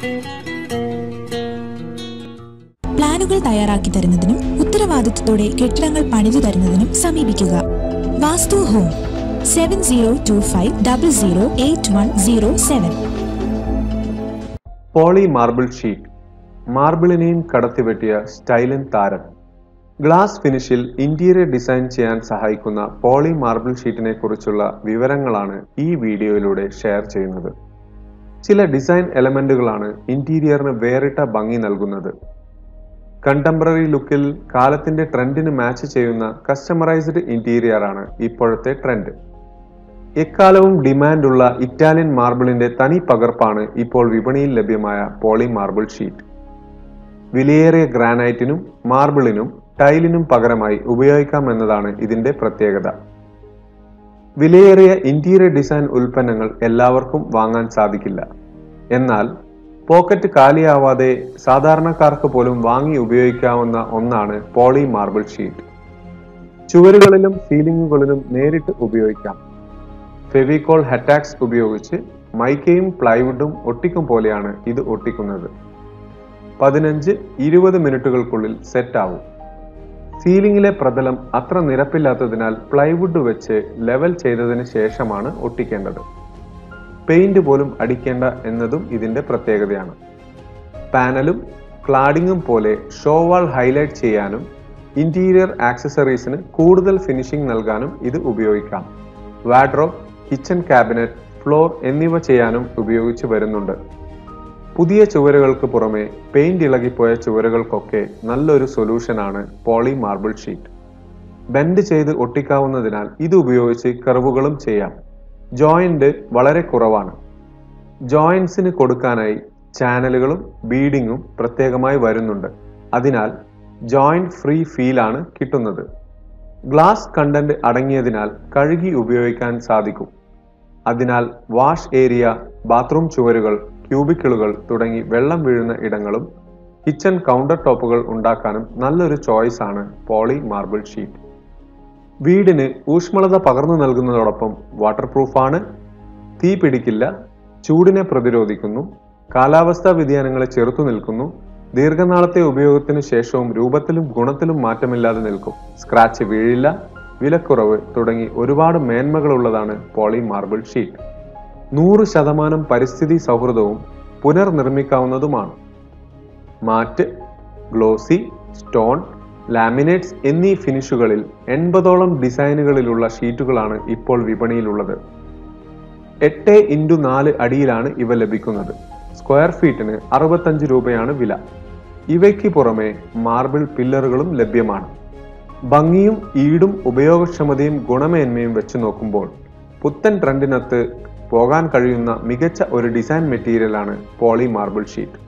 പ്ലാനുകൾ തയ്യാറാക്കി തരുന്നതിനും ഉത്തരവാദിത്വത്തോടെ കെട്ടിടങ്ങൾ പണിതു തരുന്നതിനും സമീപിക്കുക Vastu home seven zero two five double zero eight one zero seven poly marble sheet മാർബിളിനെയും കടത്തിവെട്ടിയ സ്റ്റൈലൻ താരം ഗ്ലാസ് ഫിനിഷിൽ ഇന്റീരിയർ ഡിസൈൻ ചെയ്യാൻ സഹായിക്കുന്ന പോളി മാർബിൾ ഷീറ്റിനെ കുറിച്ചുള്ള വിവരങ്ങളാണ് ഈ വീഡിയോയിലൂടെ ഷെയർ ചെയ്യുന്നത് ചില ഡിസൈൻ എലമെന്റുകളാണ് ഇന്റീരിയറിന് വേറിട്ട ഭംഗി നൽകുന്നത് കണ്ടംപററി ലുക്കിൽ കാലത്തിന്റെ ട്രെൻഡിന് മാച്ച് ചെയ്യുന്ന കസ്റ്റമറൈസ്ഡ് ഇന്റീരിയർ ആണ് ഇപ്പോഴത്തെ ട്രെൻഡ് എക്കാലവും ഡിമാൻഡുള്ള ഇറ്റാലിയൻ മാർബിളിന്റെ തനി പകർപ്പാണ് ഇപ്പോൾ വിപണിയിൽ ലഭ്യമായ പോളി മാർബിൾ ഷീറ്റ് വിലയേറിയ ഗ്രാനൈറ്റിനും മാർബിളിനും ടൈലിനും പകരമായി ഉപയോഗിക്കാം എന്നതാണ് ഇതിന്റെ പ്രത്യേകത വിലയേറിയ ഇന്റീരിയർ ഡിസൈൻ ഉൽപ്പന്നങ്ങൾ എല്ലാവർക്കും വാങ്ങാൻ സാധിക്കില്ല എന്നാൽ പോക്കറ്റ് കാലിയാവാതെ സാധാരണക്കാർക്ക് പോലും വാങ്ങി ഉപയോഗിക്കാവുന്ന ഒന്നാണ് പോളി മാർബിൾ ഷീറ്റ് ചുവരുകളിലും സീലിംഗുകളിലും നേരിട്ട് ഉപയോഗിക്കാം ഫെവിക്കോൾ ഹെറ്റാക്സ് ഉപയോഗിച്ച് മൈക്കയും പ്ലൈവുഡും ഒട്ടിക്കും പോലെയാണ് ഇത് ഒട്ടിക്കുന്നത് പതിനഞ്ച് ഇരുപത് മിനിറ്റുകൾക്കുള്ളിൽ സെറ്റ് ആവും സീലിംഗിലെ പ്രതലം അത്ര നിരപ്പില്ലാത്തതിനാൽ പ്ലൈവുഡ് വെച്ച് ലെവൽ ചെയ്തതിന് ശേഷമാണ് ഒട്ടിക്കേണ്ടത് പെയിന്റ് പോലും അടിക്കേണ്ട എന്നതും ഇതിന്റെ പ്രത്യേകതയാണ് പാനലും ക്ലാഡിങ്ങും പോലെ ഷോ വാൾ ഹൈലൈറ്റ് ചെയ്യാനും ഇന്റീരിയർ ആക്സസറീസിന് കൂടുതൽ ഫിനിഷിംഗ് നൽകാനും ഇത് ഉപയോഗിക്കാം വാഡ്രോബ് കിച്ചൺ ക്യാബിനറ്റ് ഫ്ലോർ എന്നിവ ചെയ്യാനും ഉപയോഗിച്ച് വരുന്നുണ്ട് പുതിയ ചുവരുകൾക്ക് പുറമെ പെയിന്റ് ഇളകിപ്പോയ ചുവരുകൾക്കൊക്കെ നല്ലൊരു സൊല്യൂഷനാണ് പോളി മാർബിൾ ഷീറ്റ് ബെൻഡ് ചെയ്ത് ഒട്ടിക്കാവുന്നതിനാൽ ഇത് ഉപയോഗിച്ച് കർവുകളും ചെയ്യാം ജോയിന്റ് വളരെ കുറവാണ് ജോയിന്റ്സിന് കൊടുക്കാനായി ചാനലുകളും ബീഡിങ്ങും പ്രത്യേകമായി വരുന്നുണ്ട് അതിനാൽ ജോയിന്റ് ഫ്രീ ഫീലാണ് കിട്ടുന്നത് ഗ്ലാസ് കണ്ടന്റ് അടങ്ങിയതിനാൽ കഴുകി ഉപയോഗിക്കാൻ സാധിക്കും അതിനാൽ വാഷ് ഏരിയ ബാത്റൂം ചുവരുകൾ ക്യൂബിക്കിളുകൾ തുടങ്ങി വെള്ളം വീഴുന്ന ഇടങ്ങളും കിച്ചൺ കൗണ്ടർ ടോപ്പുകൾ ഉണ്ടാക്കാനും നല്ലൊരു ചോയ്സ് ആണ് പോളി മാർബിൾ ഷീറ്റ് വീടിന് ഊഷ്മളത പകർന്നു നൽകുന്നതോടൊപ്പം വാട്ടർ പ്രൂഫാണ് തീ പിടിക്കില്ല ചൂടിനെ പ്രതിരോധിക്കുന്നു കാലാവസ്ഥാ വ്യതിയാനങ്ങളെ ചെറുത്തു നിൽക്കുന്നു ദീർഘനാളത്തെ ഉപയോഗത്തിന് ശേഷവും രൂപത്തിലും ഗുണത്തിലും മാറ്റമില്ലാതെ നിൽക്കും സ്ക്രാച്ച് വീഴില്ല വിലക്കുറവ് തുടങ്ങി ഒരുപാട് മേന്മകളുള്ളതാണ് പോളി മാർബിൾ ഷീറ്റ് നൂറ് ശതമാനം പരിസ്ഥിതി സൗഹൃദവും പുനർനിർമ്മിക്കാവുന്നതുമാണ് മാറ്റ് ഗ്ലോസി സ്റ്റോൺ ലാമിനേറ്റ്സ് എന്നീ ഫിനിഷുകളിൽ എൺപതോളം ഡിസൈനുകളിലുള്ള ഷീറ്റുകളാണ് ഇപ്പോൾ വിപണിയിലുള്ളത് എട്ട് ഇൻറ്റു നാല് അടിയിലാണ് ഇവ ലഭിക്കുന്നത് സ്ക്വയർ ഫീറ്റിന് അറുപത്തഞ്ച് രൂപയാണ് വില ഇവയ്ക്ക് പുറമെ മാർബിൾ പില്ലറുകളും ലഭ്യമാണ് ഭംഗിയും ഈടും ഉപയോഗക്ഷമതയും ഗുണമേന്മയും വെച്ച് നോക്കുമ്പോൾ പുത്തൻ ട്രെൻഡിനൊത്ത് പോകാൻ കഴിയുന്ന മികച്ച ഒരു ഡിസൈൻ മെറ്റീരിയലാണ് പോളി മാർബിൾ ഷീറ്റ്